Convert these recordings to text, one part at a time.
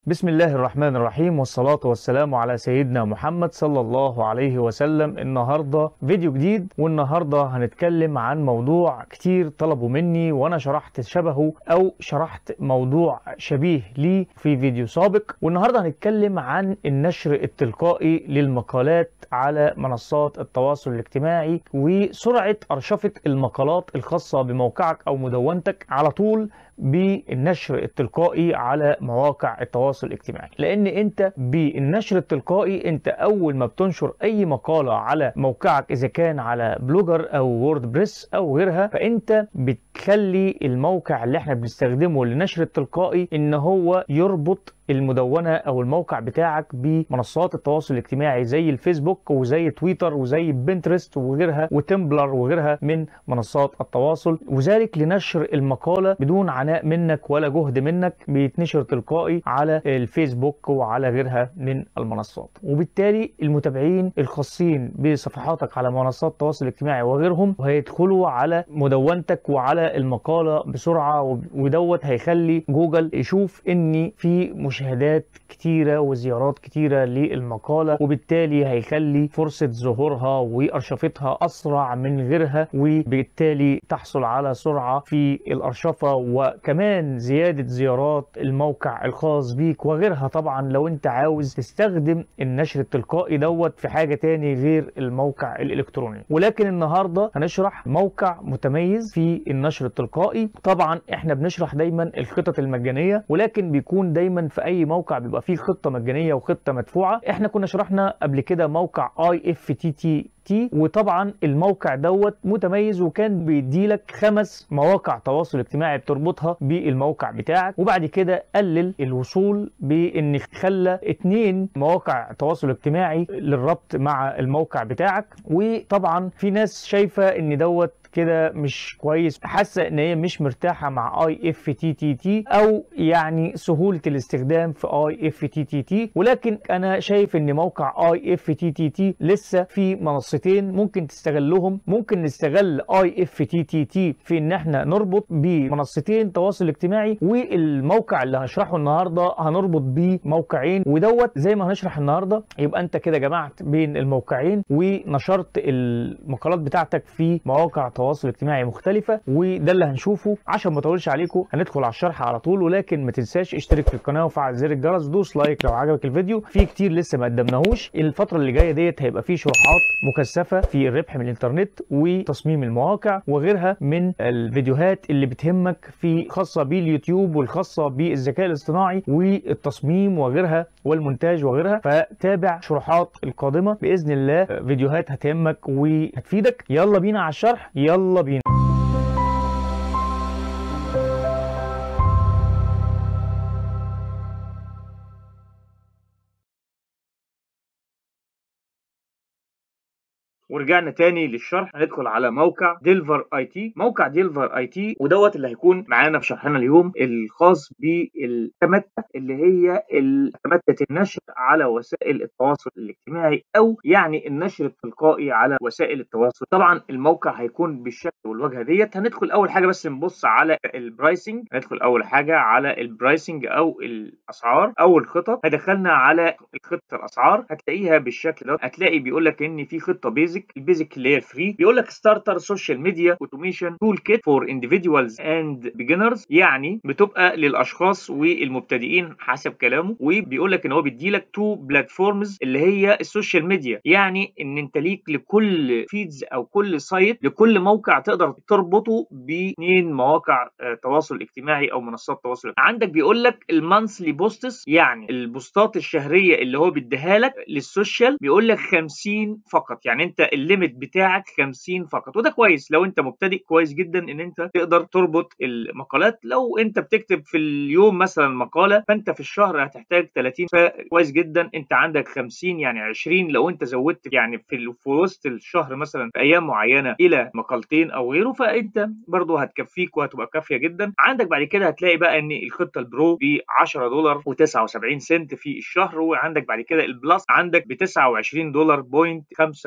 بسم الله الرحمن الرحيم والصلاة والسلام على سيدنا محمد صلى الله عليه وسلم النهاردة فيديو جديد والنهاردة هنتكلم عن موضوع كتير طلبوا مني وانا شرحت شبهه او شرحت موضوع شبيه ليه في فيديو سابق والنهاردة هنتكلم عن النشر التلقائي للمقالات على منصات التواصل الاجتماعي وسرعة أرشفة المقالات الخاصة بموقعك أو مدونتك على طول بالنشر التلقائي على مواقع التواصل الاجتماعي لان انت بالنشر التلقائي انت اول ما بتنشر اي مقاله على موقعك اذا كان على بلوجر او وورد بريس او غيرها فانت بتخلي الموقع اللي احنا بنستخدمه للنشر التلقائي ان هو يربط المدونه او الموقع بتاعك بمنصات التواصل الاجتماعي زي الفيسبوك وزي تويتر وزي بنترست وغيرها وتمبلر وغيرها من منصات التواصل وذلك لنشر المقاله بدون عناء منك ولا جهد منك بيتنشر تلقائي على الفيسبوك وعلى غيرها من المنصات وبالتالي المتابعين الخاصين بصفحاتك على منصات التواصل الاجتماعي وغيرهم وهيدخلوا على مدونتك وعلى المقاله بسرعه ودوت هيخلي جوجل يشوف ان في مشاهدات كتيرة وزيارات كتيرة للمقالة وبالتالي هيخلي فرصة ظهورها وأرشفتها أسرع من غيرها وبالتالي تحصل على سرعة في الأرشفة وكمان زيادة زيارات الموقع الخاص بيك وغيرها طبعا لو أنت عاوز تستخدم النشر التلقائي دوت في حاجة تاني غير الموقع الإلكتروني ولكن النهاردة هنشرح موقع متميز في النشر التلقائي طبعا احنا بنشرح دايما الخطط المجانية ولكن بيكون دايما في اي موقع بيبقى فيه خطه مجانيه وخطه مدفوعه احنا كنا شرحنا قبل كده موقع اي اف تي تي تي وطبعا الموقع دوت متميز وكان بيديلك خمس مواقع تواصل اجتماعي بتربطها بالموقع بتاعك وبعد كده قلل الوصول بان خلى اتنين مواقع تواصل اجتماعي للربط مع الموقع بتاعك وطبعا في ناس شايفه ان دوت كده مش كويس حاسه ان هي مش مرتاحه مع اي اف تي تي تي او يعني سهوله الاستخدام في اي اف تي تي تي ولكن انا شايف ان موقع اي اف تي تي تي لسه في منصتين ممكن تستغلهم ممكن نستغل اي اف تي تي تي في ان احنا نربط بمنصتين تواصل اجتماعي والموقع اللي هنشرحه النهارده هنربط بيه موقعين ودوت زي ما هنشرح النهارده يبقى انت كده جمعت بين الموقعين ونشرت المقالات بتاعتك في مواقع تواصل التواصل الاجتماعي مختلفه وده اللي هنشوفه عشان ما اطولش عليكم هندخل على الشرح على طول ولكن ما تنساش اشترك في القناه وفعل زر الجرس ودوس لايك لو عجبك الفيديو في كتير لسه ما قدمناهوش الفتره اللي جايه ديت هيبقى في شروحات مكثفه في الربح من الانترنت وتصميم المواقع وغيرها من الفيديوهات اللي بتهمك في خاصه باليوتيوب والخاصه بالذكاء الاصطناعي والتصميم وغيرها والمونتاج وغيرها فتابع شروحات القادمه باذن الله فيديوهات هتهمك وهتفيدك يلا بينا على الشرح يلا بينا ورجعنا تاني للشرح هندخل على موقع ديلفر اي تي موقع ديلفر اي تي ودوت اللي هيكون معانا في شرحنا اليوم الخاص بالتمتة اللي هي تمتة النشر على وسائل التواصل الاجتماعي او يعني النشر التلقائي على وسائل التواصل طبعا الموقع هيكون بالشكل والواجهه ديت هندخل اول حاجه بس نبص على البرايسنج هندخل اول حاجه على البرايسنج او الاسعار او الخطط هدخلنا على خطه الاسعار هتلاقيها بالشكل ده هتلاقي بيقول لك ان في خطه بيزك البيزك البيزك اللي هي الفري بيقول لك ستارتر سوشيال ميديا اوتوميشن تول كيت فور انديفيدوالز اند بيجنرز يعني بتبقى للاشخاص والمبتدئين حسب كلامه وبيقول لك ان هو بيدي لك تو بلاتفورمز اللي هي السوشيال ميديا يعني ان انت ليك لكل فيدز او كل سايت لكل موقع تقدر تربطه باثنين مواقع تواصل اجتماعي او منصات تواصل عندك بيقول لك المانثلي بوستس يعني البوستات الشهريه اللي هو بيديها لك للسوشيال بيقول لك 50 فقط يعني انت الليميت بتاعك 50 فقط وده كويس لو انت مبتدئ كويس جدا ان انت تقدر تربط المقالات لو انت بتكتب في اليوم مثلا مقاله فانت في الشهر هتحتاج 30 فكويس جدا انت عندك 50 يعني 20 لو انت زودت يعني في في وسط الشهر مثلا في ايام معينه الى مقالتين او غيره فانت برضه هتكفيك وهتبقى كافيه جدا عندك بعد كده هتلاقي بقى ان الخطه البرو ب 10 دولار و79 سنت في الشهر وعندك بعد كده البلس عندك ب 29 دولار بوينت 95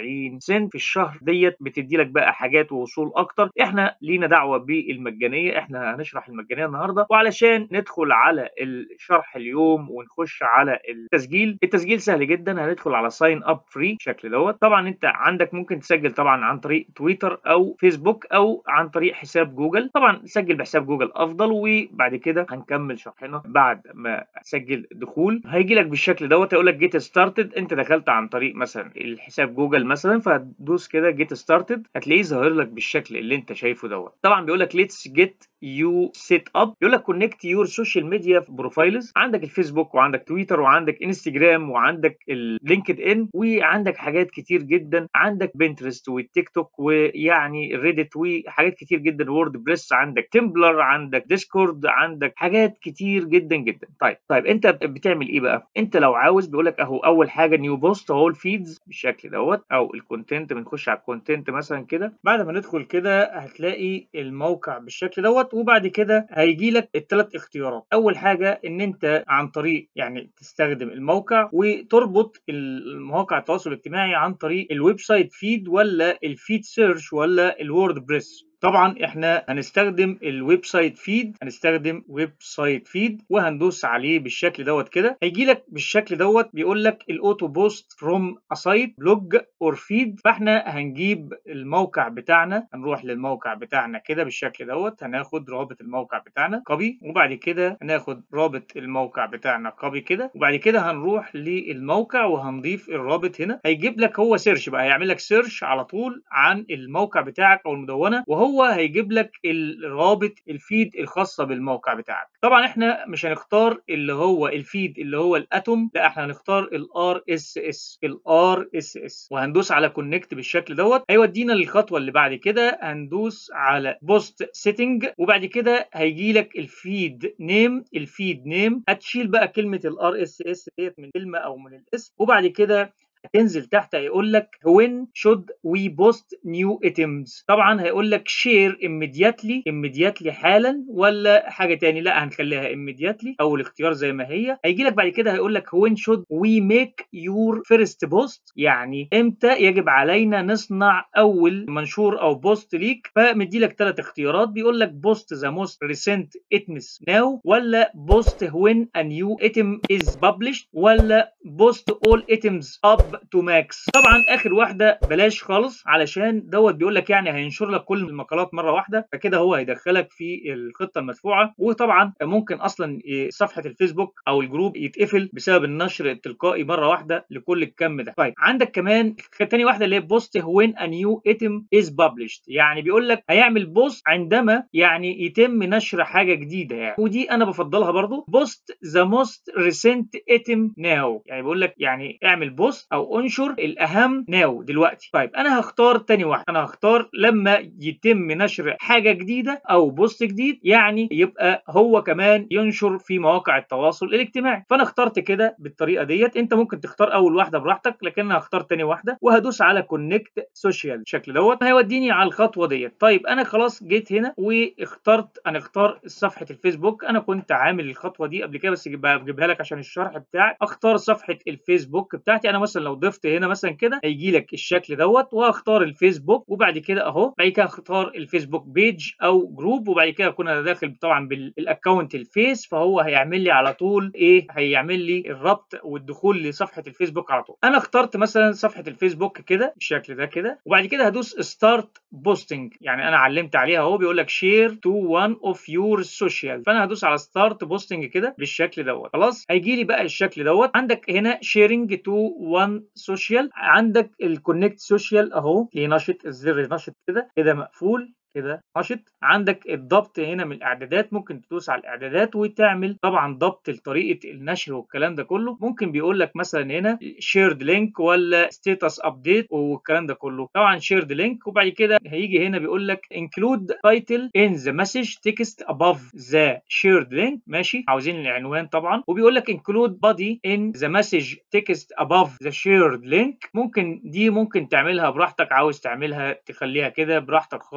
99 سنت في الشهر ديت بتدي لك بقى حاجات ووصول اكتر احنا لينا دعوه بالمجانيه احنا هنشرح المجانيه النهارده وعلشان ندخل على الشرح اليوم ونخش على التسجيل التسجيل سهل جدا هندخل على ساين اب فري بالشكل دوت طبعا انت عندك ممكن تسجل طبعا عن طريق تويتر او فيسبوك او عن طريق حساب جوجل طبعا سجل بحساب جوجل افضل وبعد كده هنكمل شرحنا بعد ما تسجل دخول هيجي لك بالشكل دوت يقول لك جيت ستارتد انت دخلت عن طريق مثلا الحساب جوجل مثلا فهتدوس كده جيت ستارتد هتلاقيه ظاهر لك بالشكل اللي انت شايفه دوت طبعا بيقول لك ليتس جيت يو سيت اب يقول لك كونكت يور سوشيال ميديا بروفايلز عندك الفيسبوك وعندك تويتر وعندك انستجرام وعندك اللينكد ان وعندك حاجات كتير جدا عندك بنترست والتيك توك ويعني ريدت وحاجات كتير جدا وورد بريس عندك تمبلر عندك ديسكورد عندك حاجات كتير جدا جدا طيب طيب انت بتعمل ايه بقى انت لو عاوز بيقول لك اهو اول حاجه نيو بوست اهو الفيدز بالشكل دوت او الكونتنت بنخش على الكونتنت مثلا كده بعد ما ندخل كده هتلاقي الموقع بالشكل دوت وبعد كده هيجي لك الثلاث اختيارات اول حاجه ان انت عن طريق يعني تستخدم الموقع وتربط المواقع التواصل الاجتماعي عن طريق الويب سايت فيد ولا الفيد سيرش ولا الوورد بريس طبعا احنا هنستخدم الويب سايت فيد هنستخدم ويب سايت فيد وهندوس عليه بالشكل دوت كده هيجي لك بالشكل دوت بيقول لك الاوتو بوست فروم ا سايت بلوج اور فيد فاحنا هنجيب الموقع بتاعنا هنروح للموقع بتاعنا كده بالشكل دوت هناخد رابط الموقع بتاعنا كوبي وبعد كده هناخد رابط الموقع بتاعنا كوبي كده وبعد كده هنروح للموقع وهنضيف الرابط هنا هيجيب لك هو سيرش بقى هيعمل لك سيرش على طول عن الموقع بتاعك او المدونه وهو هو هيجيب لك الرابط الفيد الخاصه بالموقع بتاعك طبعا احنا مش هنختار اللي هو الفيد اللي هو الاتوم لا احنا هنختار الار اس اس الار اس اس وهندوس على كونكت بالشكل دوت هيودينا للخطوه اللي بعد كده هندوس على بوست سيتنج وبعد كده هيجي لك الفيد نيم الفيد نيم هتشيل بقى كلمه الار اس اس ديت من كلمه او من الاسم وبعد كده هتنزل تحت هيقول لك when should we post new items طبعا هيقول لك share immediately immediately حالا ولا حاجه تاني لا هنخليها immediately اول اختيار زي ما هي هيجي لك بعد كده هيقول لك when should we make your first post يعني امتى يجب علينا نصنع اول منشور او بوست ليك فمدي لك ثلاث اختيارات بيقول لك post the most recent items now ولا post when a new item is published ولا post all items up تو ماكس طبعا اخر واحده بلاش خالص علشان دوت بيقول لك يعني هينشر لك كل المقالات مره واحده فكده هو هيدخلك في الخطه المدفوعه وطبعا ممكن اصلا صفحه الفيسبوك او الجروب يتقفل بسبب النشر التلقائي مره واحده لكل الكم ده طيب عندك كمان تاني واحده اللي هي بوست وين ا نيو ايتم از ببلشد يعني بيقول لك هيعمل بوست عندما يعني يتم نشر حاجه جديده يعني ودي انا بفضلها برضو بوست ذا موست ريسنت ايتم ناو يعني بيقول لك يعني اعمل بوست او انشر الاهم ناو دلوقتي طيب انا هختار تاني واحد انا هختار لما يتم نشر حاجه جديده او بوست جديد يعني يبقى هو كمان ينشر في مواقع التواصل الاجتماعي فانا اخترت كده بالطريقه ديت انت ممكن تختار اول واحده براحتك لكن انا هختار تاني واحده وهدوس على كونكت سوشيال الشكل دوت هيوديني على الخطوه ديت طيب انا خلاص جيت هنا واخترت انا اختار صفحه الفيسبوك انا كنت عامل الخطوه دي قبل كده بس بجيبها لك عشان الشرح بتاعي اختار صفحه الفيسبوك بتاعتي انا مثلا لو ضفت هنا مثلا كده هيجي لك الشكل دوت واختار الفيسبوك وبعد كده اهو بعد كده اختار الفيسبوك بيج او جروب وبعد كده اكون انا داخل طبعا بالاكونت الفيس فهو هيعمل لي على طول ايه هيعمل لي الربط والدخول لصفحه الفيسبوك على طول انا اخترت مثلا صفحه الفيسبوك كده بالشكل ده كده وبعد كده هدوس ستارت بوستنج يعني انا علمت عليها اهو بيقول لك شير تو وان اوف يور سوشيال فانا هدوس على ستارت بوستنج كده بالشكل دوت خلاص هيجي لي بقى الشكل دوت عندك هنا شيرنج تو وان سوشيال عندك الكونكت سوشيال اهو نشط الزر نشط كده كده مقفول كده نشط عندك الضبط هنا من الاعدادات ممكن تدوس على الاعدادات وتعمل طبعا ضبط لطريقه النشر والكلام ده كله ممكن بيقول لك مثلا هنا شيرد لينك ولا ستيتس ابديت والكلام ده كله طبعا شيرد لينك وبعد كده هيجي هنا بيقول لك انكلود تايتل ان ذا مسج تكست اباف ذا شيرد لينك ماشي عاوزين العنوان طبعا وبيقول لك انكلود بادي ان ذا مسج تكست اباف ذا شيرد لينك ممكن دي ممكن تعملها براحتك عاوز تعملها تخليها كده براحتك خالص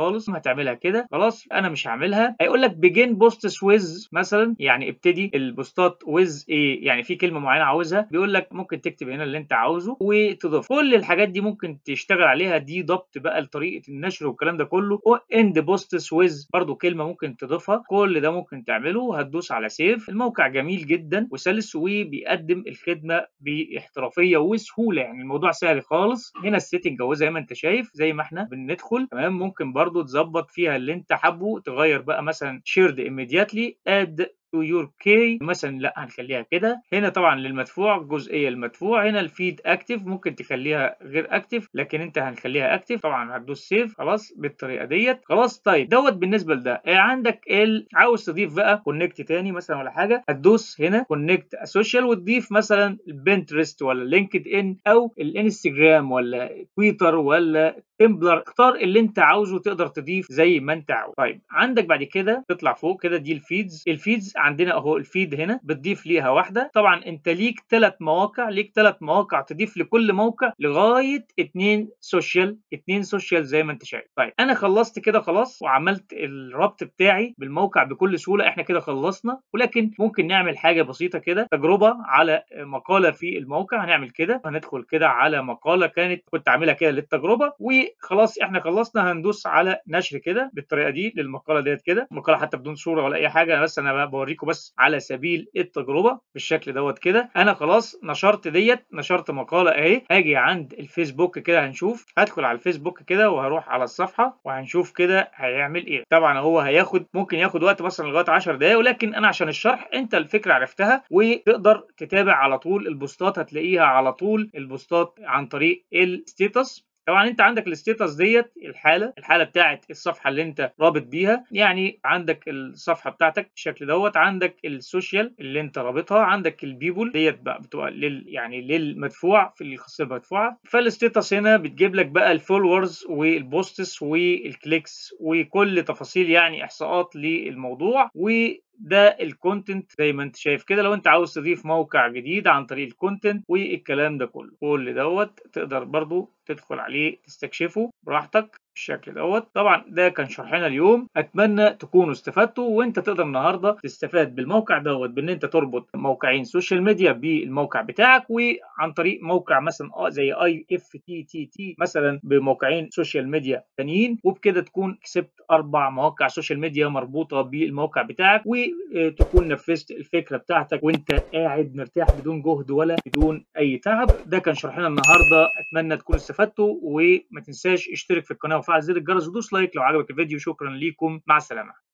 تعملها كده خلاص انا مش هعملها هيقول لك بيجين بوستس ويز مثلا يعني ابتدي البوستات ويز ايه يعني في كلمه معينه عاوزها بيقول لك ممكن تكتب هنا اللي انت عاوزه وتضيف كل الحاجات دي ممكن تشتغل عليها دي ضبط بقى لطريقه النشر والكلام ده كله اند بوستس ويز برضو كلمه ممكن تضيفها كل ده ممكن تعمله هتدوس على سيف الموقع جميل جدا وسلس وبيقدم الخدمه باحترافيه وسهوله يعني الموضوع سهل خالص هنا السيتنج اهو زي ما انت شايف زي ما احنا بندخل تمام ممكن برضو تظبط فيها اللي انت حابه تغير بقى مثلا شيرد immediately اد تو يور كي مثلا لا هنخليها كده هنا طبعا للمدفوع جزئيه المدفوع هنا الفيد اكتف ممكن تخليها غير اكتف لكن انت هنخليها اكتف طبعا هتدوس سيف خلاص بالطريقه ديت خلاص طيب دوت بالنسبه لده عندك ال عاوز تضيف بقى كونكت تاني مثلا ولا حاجه هتدوس هنا كونكت سوشيال وتضيف مثلا البنترست ولا لينكد ان او الانستجرام ولا تويتر ولا تمبلر اختار اللي انت عاوزه تقدر تضيف زي ما انت عاوز طيب عندك بعد كده تطلع فوق كده دي الفيدز الفيدز عندنا اهو الفيد هنا بتضيف ليها واحده طبعا انت ليك ثلاث مواقع ليك ثلاث مواقع تضيف لكل موقع لغايه اثنين سوشيال اثنين سوشيال زي ما انت شايف طيب انا خلصت كده خلاص وعملت الربط بتاعي بالموقع بكل سهوله احنا كده خلصنا ولكن ممكن نعمل حاجه بسيطه كده تجربه على مقاله في الموقع هنعمل كده هندخل كده على مقاله كانت كنت عاملها كده للتجربه وخلاص احنا خلصنا هندوس على نشر كده بالطريقه دي للمقاله ديت كده مقاله حتى بدون صوره ولا اي حاجه بس انا بوريكم بس على سبيل التجربه بالشكل دوت كده انا خلاص نشرت ديت نشرت مقاله اهي هاجي عند الفيسبوك كده هنشوف هدخل على الفيسبوك كده وهروح على الصفحه وهنشوف كده هيعمل ايه طبعا هو هياخد ممكن ياخد وقت مثلا لغايه 10 دقائق ولكن انا عشان الشرح انت الفكره عرفتها وتقدر تتابع على طول البوستات هتلاقيها على طول البوستات عن طريق الستيتس طبعا انت عندك الستيتس ديت الحاله الحاله بتاعت الصفحه اللي انت رابط بيها يعني عندك الصفحه بتاعتك بالشكل دوت عندك السوشيال اللي انت رابطها عندك البيبول ديت بقى بتبقى لل يعني للمدفوع في الخاصيه المدفوعه فالستيتس هنا بتجيب لك بقى الفولورز والبوستس والكليكس وكل تفاصيل يعني احصاءات للموضوع و ده الكونتنت زي ما انت شايف كده لو انت عاوز تضيف موقع جديد عن طريق الكونتنت والكلام ده كله كل دوت تقدر برضو تدخل عليه تستكشفه براحتك بالشكل دوت طبعا ده كان شرحنا اليوم اتمنى تكونوا استفدتوا وانت تقدر النهارده تستفاد بالموقع دوت بان انت تربط موقعين سوشيال ميديا بالموقع بتاعك وعن طريق موقع مثلا اه زي اي اف تي تي تي مثلا بموقعين سوشيال ميديا تانيين وبكده تكون كسبت اربع مواقع سوشيال ميديا مربوطه بالموقع بتاعك وتكون نفذت الفكره بتاعتك وانت قاعد مرتاح بدون جهد ولا بدون اي تعب ده كان شرحنا النهارده اتمنى تكونوا استفدتوا وما تنساش اشترك في القناه وفعل زر الجرس ودوس لايك لو عجبك الفيديو شكرا ليكم مع السلامه